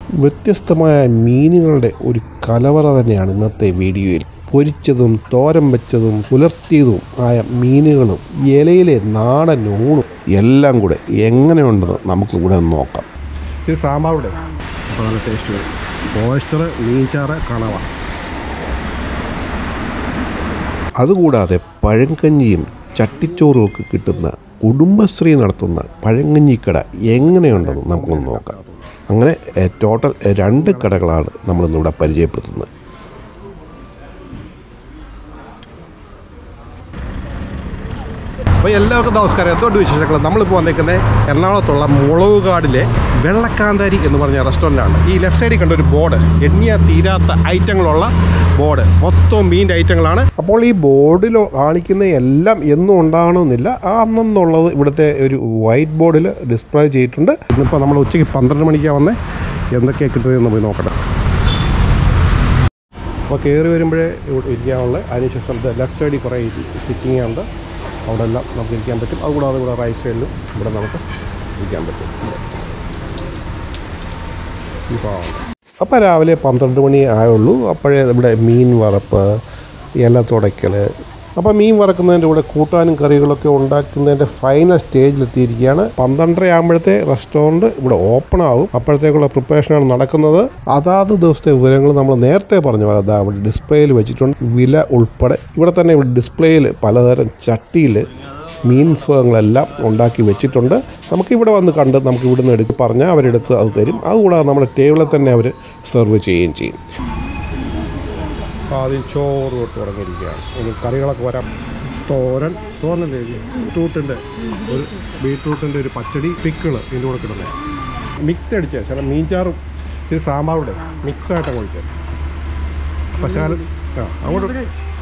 വ്യത്യസ്തമായ മീനുകളുടെ ഒരു കലവറ തന്നെയാണ് ഇന്നത്തെ വീഡിയോയിൽ പൊരിച്ചതും തോരൻ വെച്ചതും പുലർത്തിയതും ആയ മീനുകളും ഇലയിലെ നാടൻ ഊണും എല്ലാം കൂടെ എങ്ങനെയുണ്ടെന്ന് നമുക്ക് ഇവിടെ ഒന്ന് നോക്കാം ഇച്ചിരി സാമ്പാറുടെ അപ്പോൾ നല്ല ടേസ്റ്റ് വരും ഓയിസ്റ്റർ മീൻചാറ് കണവ അതുകൂടാതെ പഴങ്കഞ്ഞിയും ചട്ടിച്ചോറും ഒക്കെ കിട്ടുന്ന കുടുംബശ്രീ നടത്തുന്ന പഴങ്കഞ്ഞിക്കട എങ്ങനെയുണ്ടെന്ന് നമുക്കൊന്ന് നോക്കാം അങ്ങനെ എ, ടോട്ടൽ എ, രണ്ട് കടകളാണ് നമ്മളിന്നിവിടെ പരിചയപ്പെടുത്തുന്നത് അപ്പോൾ എല്ലാവർക്കും നമസ്കാരം എന്തുകൊണ്ട് വിശേഷങ്ങൾ നമ്മളിപ്പോൾ വന്നേക്കുന്നത് എറണാകുളത്തുള്ള മുളകുകാടിലെ വെള്ളക്കാന്താരി എന്ന് പറഞ്ഞ റെസ്റ്റോറൻ്റാണ് ഈ ലെഫ്റ്റ് സൈഡിൽ കണ്ട ഒരു ബോർഡ് എണ്ണിയ തീരാത്ത ഐറ്റങ്ങളുള്ള ബോർഡ് മൊത്തം മീൻ്റെ ഐറ്റങ്ങളാണ് അപ്പോൾ ഈ ബോർഡിൽ കാണിക്കുന്ന എല്ലാം എന്നും ഉണ്ടാകണമെന്നില്ല ആ അന്നെന്നുള്ളത് ഇവിടുത്തെ ഒരു വൈറ്റ് ബോർഡിൽ ഡിസ്പ്ലേ ചെയ്തിട്ടുണ്ട് ഇന്നിപ്പോൾ നമ്മൾ ഉച്ചയ്ക്ക് പന്ത്രണ്ട് മണിക്കാണ് വന്നേ എന്തൊക്കെയാണ് കിട്ടുന്നതെന്ന് പോയി നോക്കട്ടെ അപ്പോൾ കയറി വരുമ്പോഴേ ഇവിടെ ഇരിക്കാനുള്ള അതിനുശേഷം ലെഫ്റ്റ് സൈഡിൽ കുറേ സിറ്റിംഗ് ഉണ്ട് അവിടെ എല്ലാം നമുക്ക് ഇരിക്കാൻ പറ്റും അതുകൂടാതെ ഇവിടെ റൈറ്റ് സൈഡിലും ഇവിടെ നമുക്ക് ഇരിക്കാൻ പറ്റും ഇപ്പോൾ അപ്പോൾ രാവിലെ പന്ത്രണ്ട് മണി ആയുള്ളൂ അപ്പോഴേ ഇവിടെ മീൻ വറപ്പ് ഇല തുടയ്ക്കൽ അപ്പോൾ മീൻ വറക്കുന്നതിൻ്റെ കൂടെ കൂട്ടാനും കറികളൊക്കെ ഉണ്ടാക്കുന്നതിൻ്റെ ഫൈനൽ സ്റ്റേജിലെത്തിയിരിക്കുകയാണ് പന്ത്രണ്ടര ആകുമ്പോഴത്തെ റെസ്റ്റോറൻറ്റ് ഇവിടെ ഓപ്പൺ ആവും അപ്പോഴത്തേക്കുള്ള പ്രിപ്പറേഷനാണ് നടക്കുന്നത് അതാത് ദിവസത്തെ വിവരങ്ങൾ നമ്മൾ നേരത്തെ പറഞ്ഞ പോലെ അതാ ഇവിടെ ഡിസ്പ്ലേയിൽ വെച്ചിട്ടുണ്ട് വില ഉൾപ്പെടെ ഇവിടെ തന്നെ ഇവിടെ ഡിസ്പ്ലേയിൽ പലതരം ചട്ടിയിൽ മീൻ വിഭവങ്ങളെല്ലാം ഉണ്ടാക്കി വെച്ചിട്ടുണ്ട് നമുക്കിവിടെ വന്ന് കണ്ട് നമുക്ക് ഇവിടുന്ന് എടുത്ത് പറഞ്ഞാൽ അവരെടുത്ത് അത് തരും അതുകൂടാതെ നമ്മുടെ ടേബിളിൽ തന്നെ അവർ സെർവ് ചെയ്യുകയും ചെയ്യും അപ്പോൾ ആദ്യം ചോറ് തൊട്ട് തുടങ്ങിയിരിക്കുകയാണ് ഇനി കറികളൊക്കെ വരാം തോരൻ തോരനല്ലേ ബീട്രൂട്ടിൻ്റെ ഒരു ബീട്രൂട്ടിൻ്റെ ഒരു പച്ചടി പിക്കിള് ഇതിൻ്റെ കൂടെ കിട്ടുന്നത് മിക്സ്ഡ് അടിച്ചാൽ ചില മീൻചാറും ഇച്ചിരി സാമ്പാറുടെ മിക്സ് ആയിട്ട് കഴിച്ചത് പക്ഷേ ആ അങ്ങോട്ട്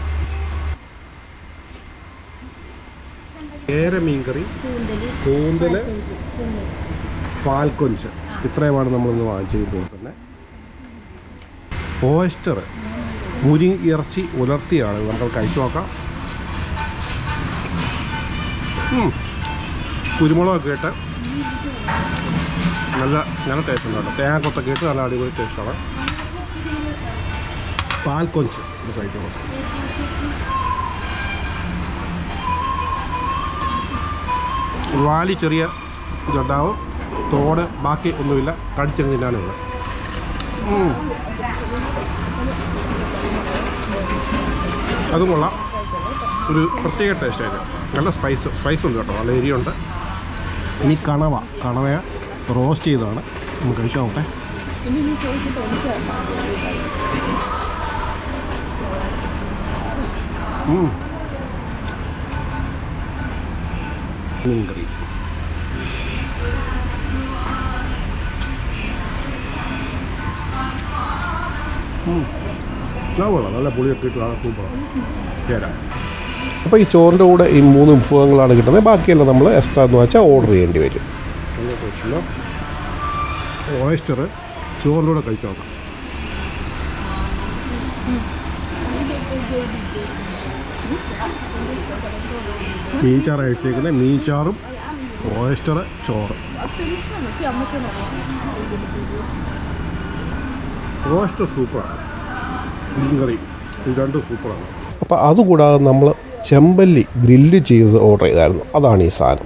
ഏര മീൻകറി കൂന്തൽ പാൽക്കൊഞ്ച് ഇത്രയുമാണ് നമ്മളിന്ന് വാങ്ങിച്ചു തന്നെ ഓയിസ്റ്റർ മുരി ഇറച്ചി ഉലർത്തിയാണ് ഇത് നമുക്ക് കഴിച്ചു നോക്കാം ഉം. കുരുമുളകൊക്കെ ഇട്ട് നല്ല നല്ല ടേസ്റ്റ് ഉണ്ട് കേട്ടോ തേങ്ങക്കൊത്തൊക്കെ ഇട്ട് നല്ല അടിപൊളി ടേസ്റ്റാണ് പാൽക്കൊഞ്ച് ഇത് കഴിച്ചു നോക്കാം വാലി ചെറിയ ഇതുണ്ടാവും തോട് ബാക്കി ഒന്നുമില്ല കടിച്ചങ്ങ് തിന്നാനുമില്ല ഉം. അതും കൊള്ളാം ഒരു പ്രത്യേക ടേസ്റ്റ് ആയിട്ട് നല്ല സ്പൈസ് സ്പൈസ് ഉണ്ട് കേട്ടോ നല്ല എരിയുണ്ട് ഇനി കണവ കണവ റോസ്റ്റ് ചെയ്തതാണ് നമുക്ക് കഴിച്ചു നോക്കട്ടെ ഉം. മീൻകറി ഉം. ആ കൊള്ളാം നല്ല പുളിയൊക്കെ ഇട്ട് നല്ല സൂപ്പറാണ് ചേരാം അപ്പോൾ ഈ ചോറിൻ്റെ കൂടെ ഈ മൂന്ന് വിഭവങ്ങളാണ് കിട്ടുന്നത് ബാക്കിയെല്ലാം നമ്മൾ എക്സ്ട്രാ എന്ന് വെച്ചാൽ ഓർഡർ ചെയ്യേണ്ടി വരും നല്ല ടേസ്റ്റില്ല ഓയിസ്റ്റർ ചോറിൻ്റെ കൂടെ കഴിച്ചു നോക്കാം മീൻചാറ് കഴിച്ചേക്കുന്നത് മീൻചാറും ഓയിസ്റ്റർ ചോറ് ഓയിസ്റ്റർ സൂപ്പറാണ് മീൻ കറി ഇത് രണ്ടും സൂപ്പറാണ് അപ്പോൾ അതുകൂടാതെ നമ്മൾ ചെമ്പല്ലി ഗ്രില്ല് ചെയ്തത് ഓർഡർ ചെയ്തായിരുന്നു അതാണ് ഈ സാധനം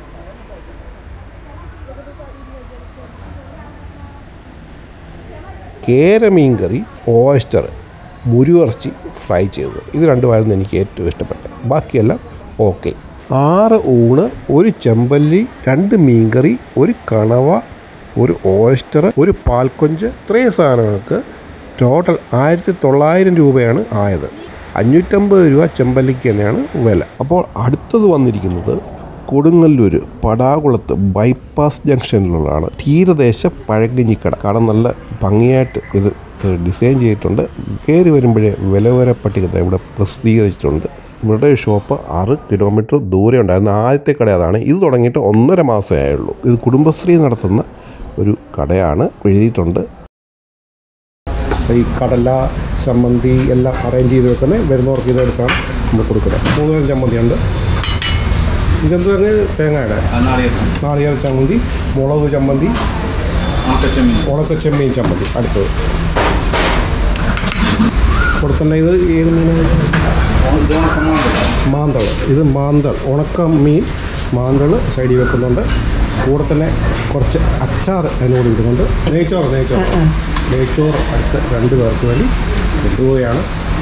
കേരമീൻ കറി ഓയിസ്റ്റർ മുരുവിറച്ചി ഫ്രൈ ചെയ്തത് ഇത് രണ്ടുമായിരുന്നു എനിക്ക് ഏറ്റവും ഇഷ്ടപ്പെട്ടത് ബാക്കിയെല്ലാം ഓക്കെ ആറ് ഊണ് ഒരു ചെമ്പല്ലി രണ്ട് മീൻകറി ഒരു കണവ ഒരു ഓയിസ്റ്റർ ഒരു പാൽക്കൊഞ്ച് ഇത്രയും സാധനങ്ങൾക്ക് ടോട്ടൽ ആയിരത്തി തൊള്ളായിരം രൂപയാണ് ആയത് അഞ്ഞൂറ്റമ്പത് രൂപ ചെമ്പല്ലിക്ക് തന്നെയാണ് വില അപ്പോൾ അടുത്തത് വന്നിരിക്കുന്നത് കൊടുങ്ങല്ലൂർ പടാകുളത്ത് ബൈപ്പാസ് ജംഗ്ഷനിലുള്ളതാണ് തീരദേശ പഴങ്കഞ്ഞിക്കട കട നല്ല ഭംഗിയായിട്ട് ഇത് ഡിസൈൻ ചെയ്തിട്ടുണ്ട് കയറി വരുമ്പോഴേ വിലവര പട്ടിക ദാ ഇവിടെ പ്രസിദ്ധീകരിച്ചിട്ടുണ്ട് ഇവരുടെ ഷോപ്പ് ആറ് കിലോമീറ്റർ ദൂരെ ഉണ്ടായിരുന്ന ആദ്യത്തെ കട അതാണ് ഇത് തുടങ്ങിയിട്ട് ഒന്നര മാസമേ ആയുള്ളൂ ഇത് കുടുംബശ്രീ നടത്തുന്ന ഒരു കടയാണ് എഴുതിയിട്ടുണ്ട് ഈ കടല ചമ്മന്തി എല്ലാം അറേഞ്ച് ചെയ്ത് വെക്കുന്നത് വരുന്നവർക്ക് ഇതെടുക്കാം നമ്മൾ കൊടുക്കുന്നത് മൂന്ന് തരം ചമ്മന്തിയുണ്ട് ഇതെന്ത് പറഞ്ഞ് തേങ്ങയുടെ നാളികേര ചമ്മന്തി മുളക് ചമ്മന്തി ഉണക്കച്ചെമ്മീൻ ഉണക്ക ചെമ്മീൻ ചമ്മന്തി അടുത്തത് കൊടുത്തണ്ട ഇത് ഏത് മീനാണ് ഇത് ഉണക്കമാന്തൽ മാന്തൾ ഇത് മാന്തൾ ഉണക്ക മീൻ മാന്തൾ സൈഡിൽ വെക്കുന്നുണ്ട് കൂടെ തന്നെ കുറച്ച് അച്ചാർ അതിനോട് ഇടുന്നുണ്ട് നെയ്ച്ചോറ് നെയ്ച്ചോറ് നെയ്ച്ചോറ് അടുത്ത രണ്ട് പേർക്ക് വേണ്ടി കൊണ്ടുപോവുകയാണ്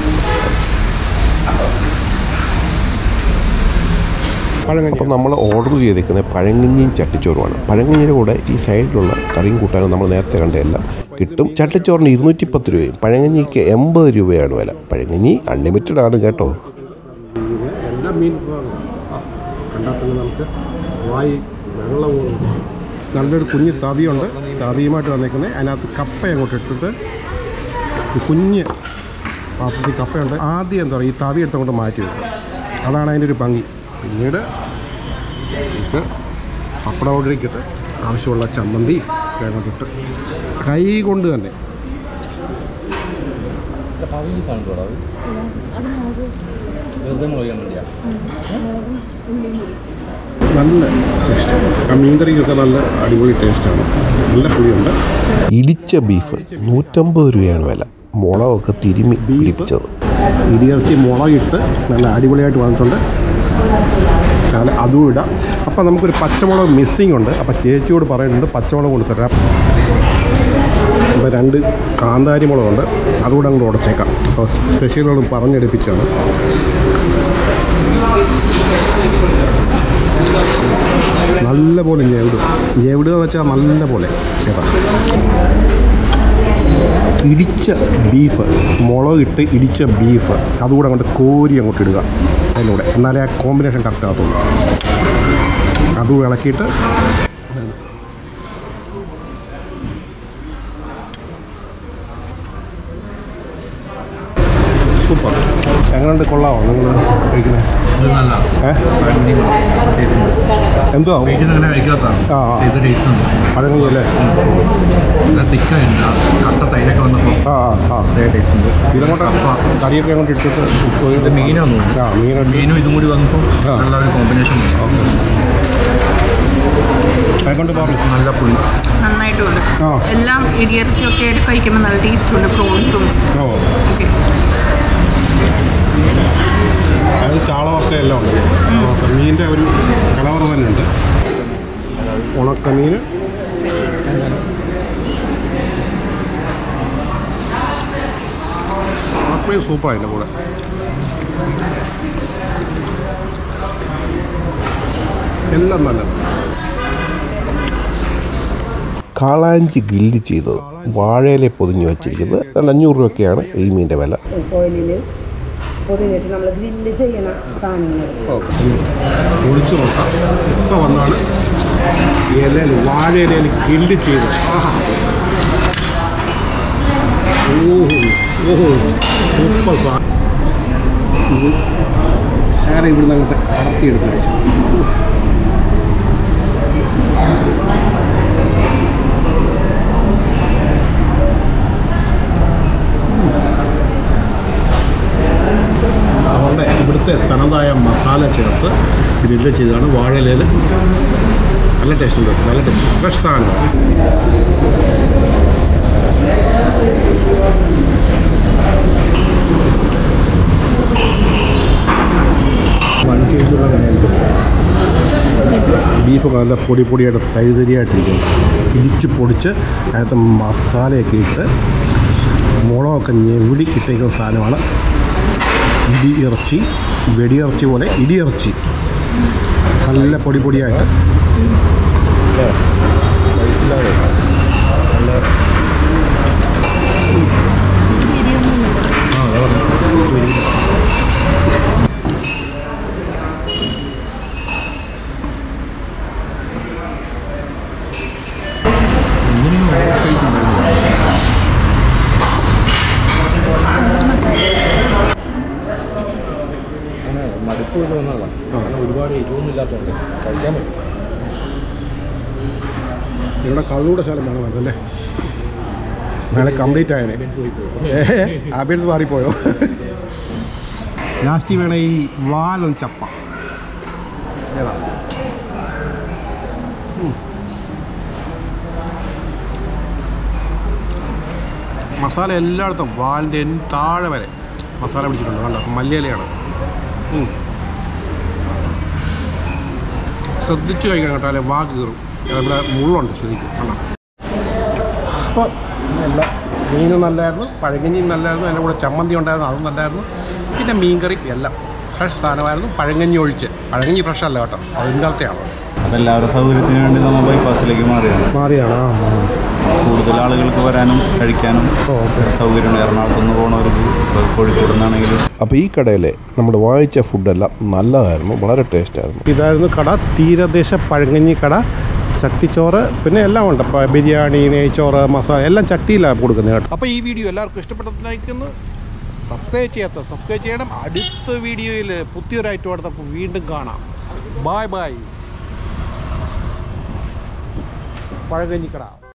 പഴങ്കഞ്ഞി അപ്പോൾ നമ്മൾ ഓർഡർ ചെയ്തേക്കുന്നത് പഴങ്കഞ്ഞിയും ചട്ടിച്ചോറുമാണ് പഴങ്കഞ്ഞിയുടെ കൂടെ ഈ സൈഡിലുള്ള കറിയും കൂട്ടാനും നമ്മൾ നേരത്തെ കണ്ടതെല്ലാം കിട്ടും ചട്ടിച്ചോറിന് ഇരുന്നൂറ്റി പത്ത് രൂപയും പഴങ്കഞ്ഞിക്ക് എൺപത് രൂപയാണ് വില പഴങ്കഞ്ഞി അൺലിമിറ്റഡ് ആണ് കേട്ടോ ഇത് എല്ലാ മീൻ വിഭവങ്ങളും കണ്ടാൽ തന്നെ നമുക്ക് വായി വെള്ളം ഊറും. നല്ലൊരു കുഞ്ഞ് തവിയുണ്ട് തവിയുമായിട്ട് വന്നേക്കുന്നത് അതിനകത്ത് കപ്പ അങ്ങോട്ട് ഇട്ടിട്ട് ഈ കുഞ്ഞ് പാത്രത്തിൽ കപ്പയുണ്ട് ആദ്യം എന്താ പറയുക ഈ തവി എടുത്തങ്ങോട്ട് മാറ്റി വെക്കുക അതാണ് അതിൻ്റെ ഒരു ഭംഗി പിന്നീട് ഇത് പപ്പടം കൊണ്ടിരിക്കട്ടെ ആവശ്യമുള്ള ചമ്മന്തി അങ്ങോട്ടിട്ട് കൈ കൊണ്ട് തന്നെ നല്ല ടേസ്റ്റ് ആ മീൻകറിക്കൊക്കെ നല്ല അടിപൊളി ടേസ്റ്റാണ് നല്ല പുളിയുണ്ട് ഇടിച്ച ബീഫ് നൂറ്റമ്പത് രൂപയാണ് വില മുളകൊക്കെ തിരുമ്മി പിടിപ്പിച്ചത് ഇടിയിറച്ചി മുളകിട്ട് നല്ല അടിപൊളിയായിട്ട് വന്നിട്ടുണ്ട് ശാല അതും ഇടാം അപ്പം നമുക്കൊരു പച്ചമുളക് മിസ്സിങ് ഉണ്ട് അപ്പം ചേച്ചിയോട് പറയുന്നുണ്ട് പച്ചമുളക് കൊണ്ട് തരാം അപ്പോൾ രണ്ട് കാന്താരി മുളകുണ്ട് അതുകൂടെ അങ്ങോട്ട് ഉടച്ചേക്കാം അപ്പോൾ സ്പെഷ്യലുകളും പറഞ്ഞെടുപ്പിച്ചാണ് നല്ല പോലെ ഞെവിടും ഞെവിടുക എന്ന് വെച്ചാൽ നല്ല പോലെ കേട്ടോ ഇടിച്ച ബീഫ് മുളകിട്ട് ഇടിച്ച ബീഫ് അതുകൂടെ അങ്ങോട്ട് കോരി അങ്ങോട്ട് ഇടുക അതിലൂടെ എന്നാലേ ആ കോമ്പിനേഷൻ കറക്റ്റ് ആകത്തുള്ളൂ അതും ഇളക്കിയിട്ട് സൂപ്പർ എങ്ങനെയുണ്ട് കൊള്ളാമോ നിങ്ങൾ കഴിക്കുന്നത് ഇത് നല്ല ഏ ടേസ്റ്റ് ഉണ്ട് എന്തോ വീട്ടിൽ നിന്ന് അങ്ങനെ കഴിക്കാത്തതാണ് ആ, ആ. ഇത് ടേസ്റ്റ് ഉണ്ട് പഴങ്കഞ്ഞി അല്ലേ നല്ല തിക്കായില്ല കട്ട തൈരൊക്കെ വന്നപ്പോൾ ആ ആ ആ അതേ ടേസ്റ്റ് ഉണ്ട് ഇതങ്ങോട്ട് കറിയൊക്കെ അങ്ങോട്ട് ഇട്ടിട്ട് ഉപ്പ് ഇത് മീനാന്ന് തോന്നുന്നു ആ മീനിട്ട് മീനും ഇതും കൂടി വന്നപ്പോൾ ആ. നല്ല ഒരു കോമ്പിനേഷൻ അതുകൊണ്ട് പറഞ്ഞു നല്ല പുളി നന്നായിട്ടുണ്ട് ആ. എല്ലാം ഇടിയറച്ചിയൊക്കെ ആയിട്ട് കഴിക്കുമ്പോൾ നല്ല ടേസ്റ്റ് ഉണ്ട് പ്രോൺസും ഓ ഒക്കെ അത് ചാളമൊക്കെ എല്ലാം ഉണ്ട് ഉണക്ക മീനിൻ്റെ ഒരു കളവർ തന്നെ ഉണ്ട് ഉണക്കമീൻ ഉണക്കമീൻ സൂപ്പറാണ് അതിൻ്റെ കൂടെ എല്ലാം നല്ലത് കാളാഞ്ചി ഗ്രില്ല് ചെയ്തത് വാഴയിലെ പൊതിഞ്ഞ് വെച്ചിരിക്കുന്നത് നല്ല അഞ്ഞൂറ് രൂപയൊക്കെയാണ് ഈ മീനിൻ്റെ വില ഓയിലിൽ പൊതിഞ്ഞിട്ട് നമ്മൾ ഗ്രില്ല് ചെയ്യണ സാധനങ്ങൾ ഒളിച്ചു നോക്കാം ഇപ്പം വന്നാണ് ഇലയിൽ വാഴ ഇലയിൽ ഗ്രില്ല് ചെയ്ത് ആഹാ ഓഹോ ഓഹോ സൂപ്പർ സാ ഇത് ശാല ഇവിടുന്ന് അങ്ങോട്ട് അടർത്തിയെടുത്ത് കഴിച്ചു അവരുടെ ഇവിടുത്തെ തനതായ മസാല ചേർത്ത് ഗ്രില്ല് ചെയ്തതാണ് വാഴയിലയിൽ നല്ല ടേസ്റ്റ് ഉണ്ട് നല്ല ടേസ്റ്റ് ഫ്രഷ് സാധനമാണ് വൺ കെ ജിയുള്ള ബീഫൊക്കെ നല്ല പൊടി പൊടിയായിട്ട് തരി തരിയായിട്ടിരിക്കും ഇടിച്ച് പൊടിച്ച് അതിനകത്ത് മസാലയൊക്കെ ഇട്ട് മുളകൊക്കെ ഞെവിടി ഇട്ടേക്കുന്ന സാധനമാണ് ഇടി ഇറച്ചി വെടിയിറച്ചി പോലെ ഇടിയിറച്ചി നല്ല പൊടി പൊടിയായിട്ട് മടുപ്പ് കൊണ്ട് വന്നതാണ് അങ്ങനെ ഒരുപാട് എരിവൊന്നും ഇല്ലാത്തതുകൊണ്ട് കഴിക്കാൻ പറ്റും ഇവിടെ കള്ളൂടെ സ്ഥലം വേണം അല്ലേ നാളെ കംപ്ലീറ്റ് ആയനെ ആബിയൻസ് മാറിപ്പോയോ ലാസ്റ്റ് വേണ ഈ വാലം ചപ്പ ഏതാ ഉം. മസാല എല്ലായിടത്തും വാലിൻ്റെ താഴെ വരെ മസാല പിടിച്ചിട്ടുണ്ട് കണ്ടോ മല്ലിയിലയാണ് ഉം. ശ്രദ്ധിച്ച് കഴിക്കണം കേട്ടോ അല്ലെ വാ കീറും ഇവിടെ മുള്ളുണ്ട് ശരിക്കും കണ്ടോ അപ്പോൾ എല്ലാം മീൻ നല്ലായിരുന്നു പഴങ്കഞ്ഞിയും നല്ലായിരുന്നു അതിൻ്റെ കൂടെ ചമ്മന്തി ഉണ്ടായിരുന്നു അതും നല്ലായിരുന്നു പിന്നെ മീൻകറി എല്ലാം ഫ്രഷ് സാധനമായിരുന്നു പഴങ്കഞ്ഞി ഒഴിച്ച് പഴങ്കഞ്ഞി ഫ്രഷ് അല്ല കേട്ടോ അതിൻ്റെ അകത്തെയാണ് അപ്പം എല്ലാവരുടെ സൗകര്യത്തിന് വേണ്ടി നമ്മൾ ബൈപ്പാസിലേക്ക് മാറിയാണ് മാറിയാണ് കൂടുതൽ ആളുകൾക്ക് വരാനും കഴിക്കാനും സൗകര്യമുണ്ട് എറണാകുളത്ത് നിന്ന് പോകുന്നവർക്ക് ഇപ്പോൾ കോഴിക്കോട് നിന്നാണെങ്കിലും അപ്പോൾ ഈ കടയിലെ നമ്മൾ വാങ്ങിച്ച ഫുഡെല്ലാം നല്ലതായിരുന്നു വളരെ ടേസ്റ്റായിരുന്നു ഇതായിരുന്നു കട തീരദേശ പഴങ്കഞ്ഞി കട ചട്ടിച്ചോറ് പിന്നെ എല്ലാം ഉണ്ട് ഇപ്പോൾ ബിരിയാണി നെയ്ച്ചോറ് മസാല എല്ലാം ചട്ടിയിലാണ് കൊടുക്കുന്നത് കേട്ടോ അപ്പോൾ ഈ വീഡിയോ എല്ലാവർക്കും ഇഷ്ടപ്പെട്ടതായിരിക്കുന്നു സബ്സ്ക്രൈബ് ചെയ്യാത്ത സബ്സ്ക്രൈബ് ചെയ്യണം അടുത്ത വീഡിയോയിൽ പുതിയൊരു ഐറ്റം നമുക്ക് വീണ്ടും കാണാം ബായ് ബായ് പഴങ്കഞ്ഞിക്കട